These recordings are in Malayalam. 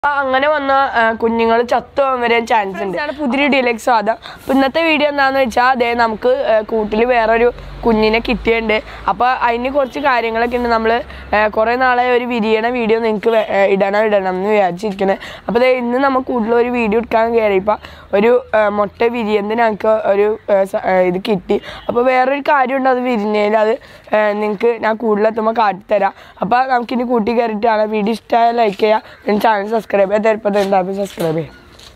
ആ, അങ്ങനെ വന്ന കുഞ്ഞുങ്ങൾ ചത്തു പോകാൻ വരാൻ ചാൻസ് ഉണ്ട് ഇതാണ് പുതിയ ഡിലക്സ് സ്വാദം അപ്പൊ ഇന്നത്തെ വീഡിയോ എന്താന്ന് വെച്ചാൽ അതേ നമുക്ക് കൂട്ടിൽ വേറൊരു കുഞ്ഞിനെ കിട്ടിയിട്ടുണ്ട് അപ്പൊ അതിന് കുറച്ച് കാര്യങ്ങളൊക്കെ ഉണ്ട് നമ്മൾ കുറെ നാളെ ഒരു വിരിയണ വീഡിയോ നിങ്ങൾക്ക് ഇടണം ഇടണം എന്ന് വിചാരിച്ചിരിക്കണേ അപ്പൊ ദേ ഇന്ന് നമുക്ക് കൂടുതൽ ഒരു വീഡിയോ എടുക്കാൻ കയറിയപ്പോൾ ഒരു ആ, മുട്ട വിരിയുന്നത് ഞങ്ങൾക്ക് ഒരു ആ, സ- ആ, ഇത് കിട്ടി അപ്പോൾ വേറൊരു കാര്യമുണ്ട് അത് വിരിഞ്ഞതിൽ അത് നിങ്ങൾക്ക് ഞാൻ കൂടുതലെത്തുമ്പോൾ കാട്ടിത്തരാം അപ്പോൾ നമുക്കിനി കൂട്ടി കയറിയിട്ടാണ് വീഡിയോ ഇഷ്ടമായ ലൈക്ക് ചെയ്യുക ചാനൽ സബ്സ്ക്രൈബ് ചെയ്യാൻ തരുമ്പോൾ എന്തായാലും സബ്സ്ക്രൈബ് ചെയ്യാം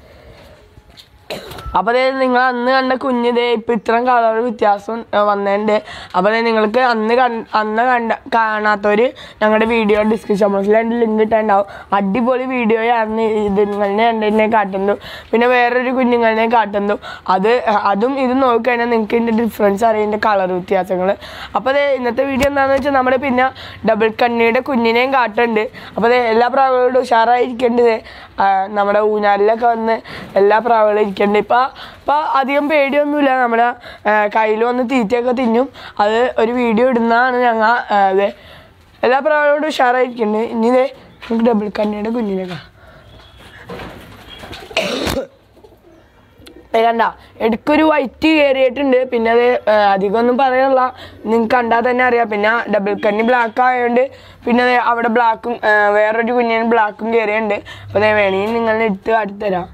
അപ്പോൾ ദേ നിങ്ങൾ അന്ന് കണ്ട കുഞ്ഞ് ദേ ഇപ്പം ഇത്രയും കളർ വ്യത്യാസം ആ, വന്നിട്ടുണ്ട് അപ്പോൾ ദേ നിങ്ങൾക്ക് അന്ന് കണ്ട അന്ന് കണ്ട കാണാത്തവർ ഞങ്ങളുടെ വീഡിയോ ഡിസ്ക്രിപ്ഷൻ ബോക്സിൽ രണ്ട് ലിങ്ക് ഇട്ടുണ്ടാവും അടിപൊളി വീഡിയോയാണ് ഇത് നിങ്ങളുടെ രണ്ടിനെ കാട്ടുന്നു പിന്നെ വേറൊരു കുഞ്ഞുങ്ങളിനെ കാട്ടുന്നു അത് അതും ഇത് നോക്കിക്കഴിഞ്ഞാൽ നിങ്ങൾക്ക് ഇതിൻ്റെ ഡിഫറൻസ് അറിയാം ഇതിൻ്റെ കളർ വ്യത്യാസങ്ങൾ അപ്പോൾ ദേ ഇന്നത്തെ വീഡിയോ എന്താണെന്ന് വെച്ചാൽ നമ്മുടെ പിന്നെ ഡബിൾ കണ്ണിയുടെ കുഞ്ഞിനെയും കാട്ടുണ്ട് അപ്പോൾ ദേ എല്ലാ പ്രാവുകളോടും ഉഷാറായിരിക്കേണ്ടത് നമ്മുടെ ഊഞ്ഞാലിലൊക്കെ വന്ന് എല്ലാ പ്രാവുകളും ഇരിക്കേണ്ടത് ഇപ്പം ഇപ്പം അധികം പേടിയൊന്നുമില്ല നമ്മുടെ കയ്യിൽ വന്ന് തീറ്റയൊക്കെ തിന്നും അത് ഒരു വീഡിയോ ഇടുന്നതാണ് ഞങ്ങൾ അതെ എല്ലാ പ്രാവുകളോടും ഉഷാറായിരിക്കുന്നുണ്ട് ഇനി ഇതേ നമുക്ക് ഡബിൾ കണ്ണിയുടെ കുഞ്ഞിനെ കാണാം ദേ കണ്ട ഇടയ്ക്കൊരു വൈറ്റ് കയറിയിട്ടുണ്ട് പിന്നെ അത് അധികം ഒന്നും പറയാനുള്ള നിങ്ങൾക്ക് കണ്ടാൽ തന്നെ അറിയാം പിന്നെ ഡബിൾ കണ്ണി ബ്ലാക്ക് ആയതുകൊണ്ട് പിന്നെ ദേ അവിടെ ബ്ലാക്കും വേറൊരു കുഞ്ഞിന് ബ്ലാക്കും കയറിയുണ്ട് അപ്പോൾ ദേ വേണമെങ്കിൽ നിങ്ങൾ എടുത്ത് കാട്ടിത്തരാം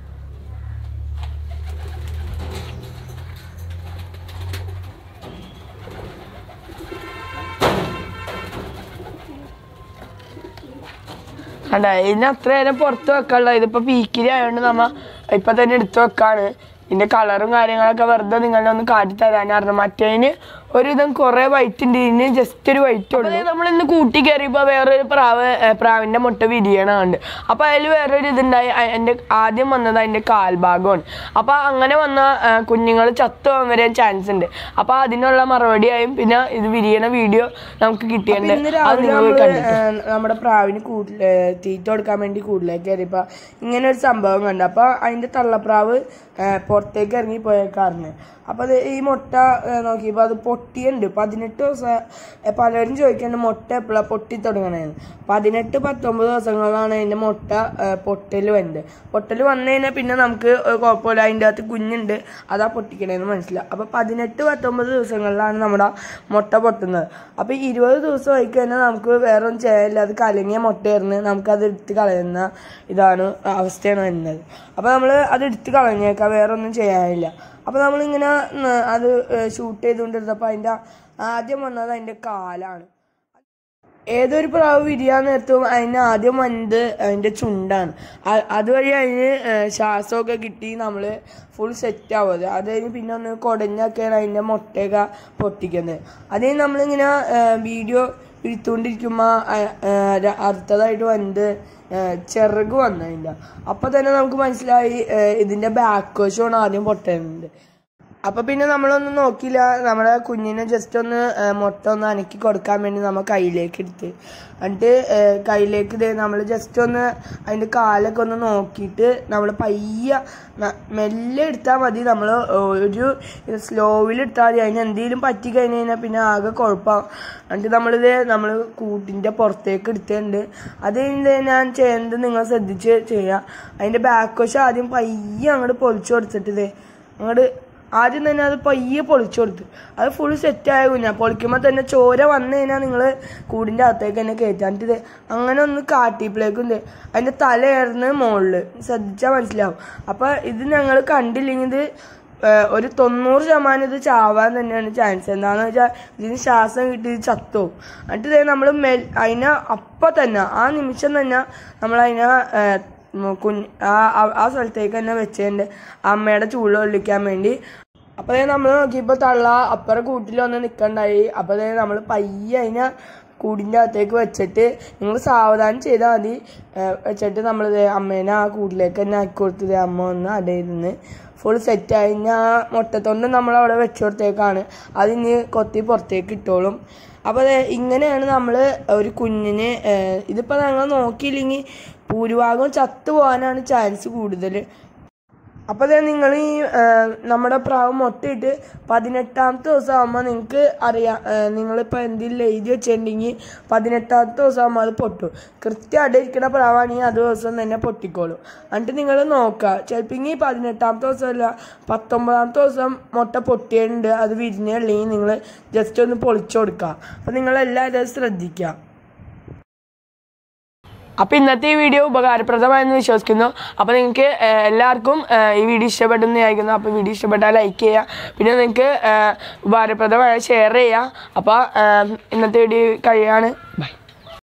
അല്ല ഇതിന് അത്ര നേരം പുറത്ത് വെക്കാനുള്ള ഇതിപ്പോ പീക്കിരി ആയതുകൊണ്ട് നമ്മ ഇപ്പൊ തന്നെ എടുത്തു വെക്കാണ് ഇതിന്റെ കളറും കാര്യങ്ങളൊക്കെ വെറുതെ നിങ്ങളെ ഒന്ന് കാട്ടി തരാനായിരുന്നു മറ്റേതിന് ഒരുവിധം കുറെ വൈറ്റ് ഉണ്ട് ഇതിന് ജസ്റ്റ് ഒരു വൈറ്റ് ഉള്ളു നമ്മൾ ഇന്ന് കൂട്ടി കയറിയപ്പോ വേറൊരു പ്രാവ് ഏ, പ്രാവിന്റെ മുട്ട വിരിയണുണ്ട് അപ്പൊ അതിൽ വേറൊരു ഇതുണ്ടായി അ- എന്റെ ആദ്യം വന്നത് അതിന്റെ കാൽഭാഗമാണ് അപ്പൊ അങ്ങനെ വന്ന കുഞ്ഞുങ്ങൾ ചത്തു പോകാൻ വരാൻ ചാൻസ് ഉണ്ട് അപ്പൊ അതിനുള്ള മറുപടിയായും പിന്നെ ഇത് വിരിയണ വീഡിയോ നമുക്ക് കിട്ടിയിട്ടുണ്ട് ഇന്ന് അത് രാവിലെ നിങ്ങൾ നമ്മള് കണ്ടിട്ട് ഏഹ് നമ്മുടെ പ്രാവിന് കൂടുതൽ തീറ്റ കൊടുക്കാൻ വേണ്ടി കൂടുതലേക്ക് കയറിയപ്പോ ഇങ്ങനെ ഒരു സംഭവം കണ്ടു അപ്പൊ അതിന്റെ തള്ളപ്രാവ് ഏഹ് പുറത്തേക്ക് ഇറങ്ങി പോയേക്കാറിന് അപ്പൊ അത് ഈ മുട്ട ഏഹ് നോക്കിയപ്പോ അത് പൊട്ടിയുണ്ട് പതിനെട്ട് ദിവസം ഏഹ് പലരും ചോദിക്കുന്നുണ്ട് മുട്ട എപ്പോഴാണ് പൊട്ടി തുടങ്ങണേന്ന് പതിനെട്ട് പത്തൊമ്പത് ദിവസങ്ങളിലാണ് അതിന്റെ മുട്ട ഏഹ് പൊട്ടൽ വരുന്നത് പൊട്ടൽ വന്നു കഴിഞ്ഞാൽ പിന്നെ നമുക്ക് ഏഹ് കുഴപ്പമില്ല അതിൻ്റെ അകത്ത് കുഞ്ഞുണ്ട് അതാ പൊട്ടിക്കണേന്ന് മനസ്സിലാവും അപ്പൊ പതിനെട്ട് പത്തൊമ്പത് ദിവസങ്ങളിലാണ് നമ്മുടെ മുട്ട പൊട്ടുന്നത് അപ്പൊ ഈ ഇരുപത് ദിവസം ആയി കഴിഞ്ഞാൽ നമുക്ക് വേറെ ഒന്നും ചെയ്യാനില്ല അത് കലങ്ങിയ മുട്ടയായിരുന്നു നമുക്കത് എടുത്ത് കളയുന്ന ഇതാണ് അവസ്ഥയാണ് വരുന്നത് അപ്പൊ നമ്മൾ അത് എടുത്ത് കളഞ്ഞേക്കാം വേറെ ഒന്നും ചെയ്യാനില്ല അപ്പൊ നമ്മളിങ്ങനെ ഉം, അത് ഷൂട്ട് ചെയ്തുകൊണ്ടിരുന്നപ്പോൾ അതിന്റെ ആദ്യം വന്നത് അതിന്റെ കാലാണ് ഏതൊരു പ്രാവ് വിരിയാൻ നേരത്തും അതിന് ആദ്യം വന്നത് അതിന്റെ ചുണ്ടാണ് അ- അതുവഴി അതിന് ഏഹ് ശ്വാസമൊക്കെ കിട്ടി നമ്മൾ ഫുൾ സെറ്റ് ആവുന്നത് അത് കഴിഞ്ഞ് പിന്നെ ഒന്ന് കുടഞ്ഞൊക്കെയാണ് അതിന്റെ മുട്ടയൊക്കെ പൊട്ടിക്കുന്നത് അത് കഴിഞ്ഞ് നമ്മളിങ്ങനെ ഏഹ് വീഡിയോ എടുത്തുകൊണ്ടിരിക്കുമ്പോൾ അടുത്തതായിട്ട് വന്നത് ഏഹ് ചിറക് വന്നു അതിൻ്റെ അപ്പൊ തന്നെ നമുക്ക് മനസ്സിലായി ഏഹ് ഇതിന്റെ ബാക്ക് വശമാണ് ആദ്യം പൊട്ടുന്നത് അപ്പൊ പിന്നെ നമ്മളൊന്നും നോക്കിയില്ല നമ്മുടെ കുഞ്ഞിനെ ജസ്റ്റ് ഒന്ന് ആ, മുട്ട ഒന്ന് അനക്കി കൊടുക്കാൻ വേണ്ടി നമ്മൾ കയ്യിലേക്ക് എടുത്ത് എന്നിട്ട് ആ, കയ്യിലേക്ക് ഇതേ നമ്മൾ ജസ്റ്റ് ഒന്ന് അതിന്റെ കാലൊക്കെ ഒന്ന് നോക്കിയിട്ട് നമ്മൾ പയ്യ ന- മെല്ലെ എടുത്താൽ മതി നമ്മൾ ഒരു സ്ലോവിൽ എടുത്താൽ മതി അതിന് എന്തെങ്കിലും പറ്റി കഴിഞ്ഞ് കഴിഞ്ഞാൽ പിന്നെ ആകെ കുഴപ്പമാവും എന്നിട്ട് നമ്മളിത് നമ്മൾ കൂട്ടിന്റെ പുറത്തേക്ക് എടുത്തിട്ടുണ്ട് അത് കഴിഞ്ഞ് ഞാൻ ചെയ്യുന്നത് നിങ്ങൾ ശ്രദ്ധിച്ച് ചെയ്യുക അതിന്റെ ബാക്ക് വശം ആദ്യം പയ്യെ അങ്ങോട്ട് പൊളിച്ചു കൊടുത്തിട്ട് ഇതേ അങ്ങോട്ട് ആദ്യം തന്നെ അത് പയ്യെ പൊളിച്ചു കൊടുത്തു അത് ഫുൾ സെറ്റ് ആയ കുഞ്ഞാ പൊളിക്കുമ്പോൾ തന്നെ ചോര വന്നു കഴിഞ്ഞാൽ നിങ്ങൾ കൂടിൻ്റെ അകത്തേക്ക് തന്നെ കയറ്റാനിട്ട് ഇത് അങ്ങനെ ഒന്ന് കാട്ടിയപ്പോഴേക്കും ഇത് അതിൻ്റെ തലയായിരുന്നു മുകളിൽ ശ്രദ്ധിച്ചാൽ മനസ്സിലാവും അപ്പം ഇത് ഞങ്ങൾ കണ്ടില്ലെങ്കിൽ ഇത് ഏഹ്, ഒരു തൊണ്ണൂറ് ശതമാനം ഇത് ചാവാൻ തന്നെയാണ് ചാൻസ് എന്താണെന്ന് വെച്ചാൽ ഇതിന് ശ്വാസം കിട്ടി ഇത് ചത്തുപോകും എന്നിട്ട് ഇത് നമ്മൾ മെൽ അതിനെ അപ്പം തന്നെ ആ നിമിഷം തന്നെ നമ്മൾ അതിനെ ഏഹ്, ഉം കുഞ്ഞ് ആ ആ- ആ സ്ഥലത്തേക്ക് തന്നെ വെച്ചതിൻ്റെ അമ്മയുടെ ചൂട് കൊള്ളിക്കാൻ വേണ്ടി അപ്പോൾ നമ്മൾ നോക്കിയപ്പോൾ തള്ള അപ്പുറം കൂട്ടിൽ വന്ന് നിൽക്കണ്ടായി അപ്പോൾ നമ്മൾ പയ്യെ അതിനെ കൂടിൻ്റെ അകത്തേക്ക് വെച്ചിട്ട് നിങ്ങൾ സാവധാനം ചെയ്താൽ മതി ഏഹ് വെച്ചിട്ട് നമ്മൾ അമ്മേനെ ആ കൂട്ടിലേക്ക് തന്നെ ആക്കി കൊടുത്തത് അമ്മ വന്ന് അടയിരുന്ന് ഫുൾ സെറ്റ് കഴിഞ്ഞ ആ മുട്ടത്തൊണ്ട് നമ്മൾ അവിടെ വെച്ചു കൊടുത്തേക്കാണ് അതിന് കൊത്തി പുറത്തേക്ക് ഇട്ടോളും അപ്പോൾ ദേ ഇങ്ങനെയാണ് നമ്മൾ ഒരു കുഞ്ഞിന് ഏഹ് ഇതിപ്പോൾ ഞങ്ങൾ നോക്കിയില്ലെങ്കിൽ ഭൂരിഭാഗം ചത്തു പോകാനാണ് ചാൻസ് കൂടുതൽ അപ്പോൾ then നിങ്ങൾ ഈ ആ, നമ്മുടെ പ്രാവ് മുട്ടയിട്ട് പതിനെട്ടാമത്തെ ദിവസം ആകുമ്പോൾ നിങ്ങൾക്ക് അറിയാം നിങ്ങളിപ്പോൾ എന്തെങ്കിലും എഴുതി വെച്ചിട്ടുണ്ടെങ്കിൽ പതിനെട്ടാമത്തെ ദിവസം ആകുമ്പോൾ അത് പൊട്ടും കൃത്യമായിട്ട് ഇരിക്കുന്ന പ്രാവാണെങ്കിൽ അത് ദിവസം തന്നെ പൊട്ടിക്കോളും എന്നിട്ട് നിങ്ങൾ നോക്കുക ചിലപ്പോൾ ഈ പതിനെട്ടാമത്തെ ദിവസമല്ല പത്തൊമ്പതാമത്തെ ദിവസം മുട്ട പൊട്ടിയിട്ടുണ്ട് അത് വിരിഞ്ഞല്ലെങ്കിൽ നിങ്ങൾ ജസ്റ്റ് ഒന്ന് പൊളിച്ചു കൊടുക്കുക അപ്പോൾ നിങ്ങളെല്ലാവരും അത് ശ്രദ്ധിക്കുക അപ്പോൾ ഇന്നത്തെ ഈ വീഡിയോ ഉപകാരപ്രദമായെന്ന് വിശ്വസിക്കുന്നു അപ്പോൾ നിങ്ങൾക്ക് ഏഹ്, എല്ലാവർക്കും ഏഹ്, ഈ വീഡിയോ ഇഷ്ടപ്പെട്ടെന്ന് വിചാരിക്കുന്നു അപ്പോൾ വീഡിയോ ഇഷ്ടപ്പെട്ടാൽ ലൈക്ക് ചെയ്യുക പിന്നെ നിങ്ങൾക്ക് ഏഹ്, ഉപകാരപ്രദമായ ഷെയർ ചെയ്യുക അപ്പോൾ ഏഹ്, ഇന്നത്തെ വീഡിയോ കഴിയാണ് ബൈ